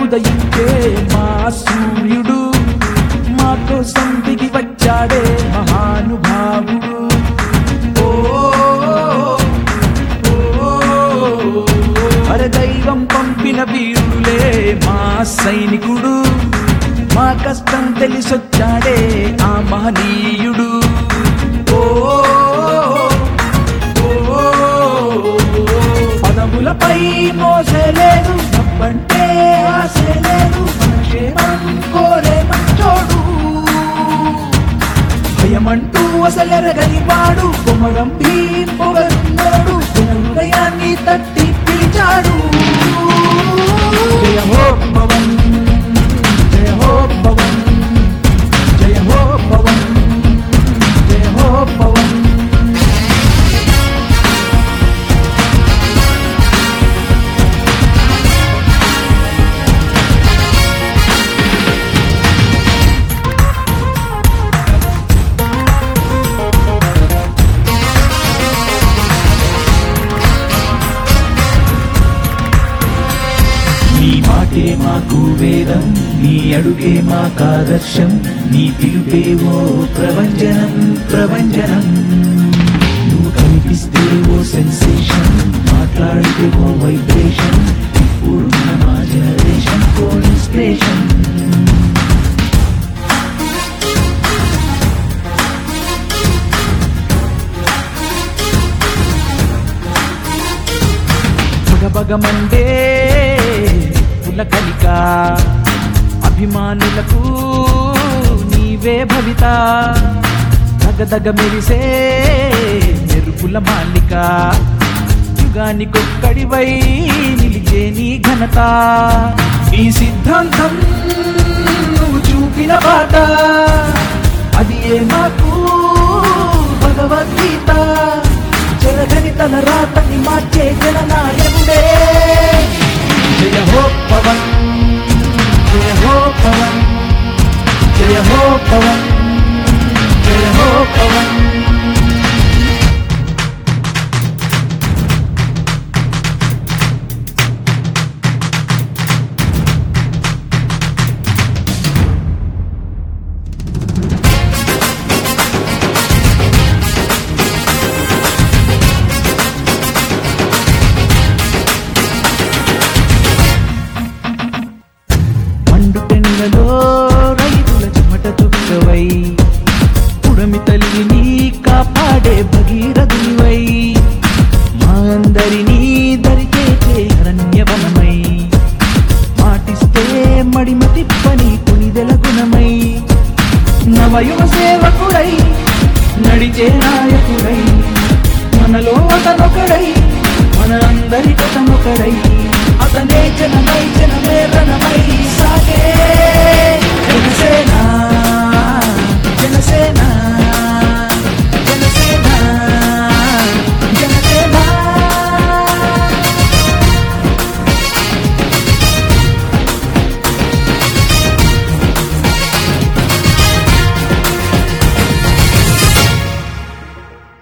ఉదయించే మా సూర్యుడు మా కోసం దిగి వచ్చాడే మహానుభావుడు ఓ, ఓ, అరే దైవం పంపిన వీరులే మా సైనికుడు మా కష్టం తెలిసొచ్చాడే ఆ మహనీయుడు ఓ ఓ, పదములపై మోసలేదు తప్పంటే ఆశే లేదు మన క్షేమం కోరే మంచోడు భయమంటూ అసలెరగని వాడు కొమరం భీం పొగరున్నాడు తన హృదయాన్ని తట్టి పిలిచాడు జయ హో పవన్ జయ హో పవన్ జయ హో పవన్ జయ హో పవన్ నీ మాటే మాకు వేదం నీ అడుగే మాకాదర్శం నీ పిలుపేవో ప్రభంజనం ప్రభంజనం నువ్వు కనిపిస్తే ఓ సెన్సేషన్ మాట్లాడితే ఓ వైబ్రేషన్ ఇప్పుడున్న మా జనరేషన్ ఓ ఇన్స్పిరేషన్ బగబగమండే పులకలిక అభిమానులకు నీవే భవిత దగదగ మెరిసే మెరుపుల మాలిక యుగానికొక్కడివై నిలిచే నీ ఘనత నీ సిద్ధాంతం నువ్వు చూపిన బాట అది ఏ మాకు భగవద్గీత జరగని తల రాతని మార్చే జననాయకుడే జయ హో పవన్ జయ హో పవన్ జయ హో పవన్ జయ హో పవన్ మండు పెండలో రైతుల చెమట చుక్కవై పుడమి తల్లిని కాపాడే భగీరథునివై మా అందరినీ దరిచేసే అరణ్యవనమై మాటిస్తే మడిమ తిప్పని పునిదెల గుణమై నవయువ సేవకుడై నడిచే నాయకుడై మనలో అతనొకడై మన అందరి కథమొకడై అతనే జనమై జనమే రణమై సాగే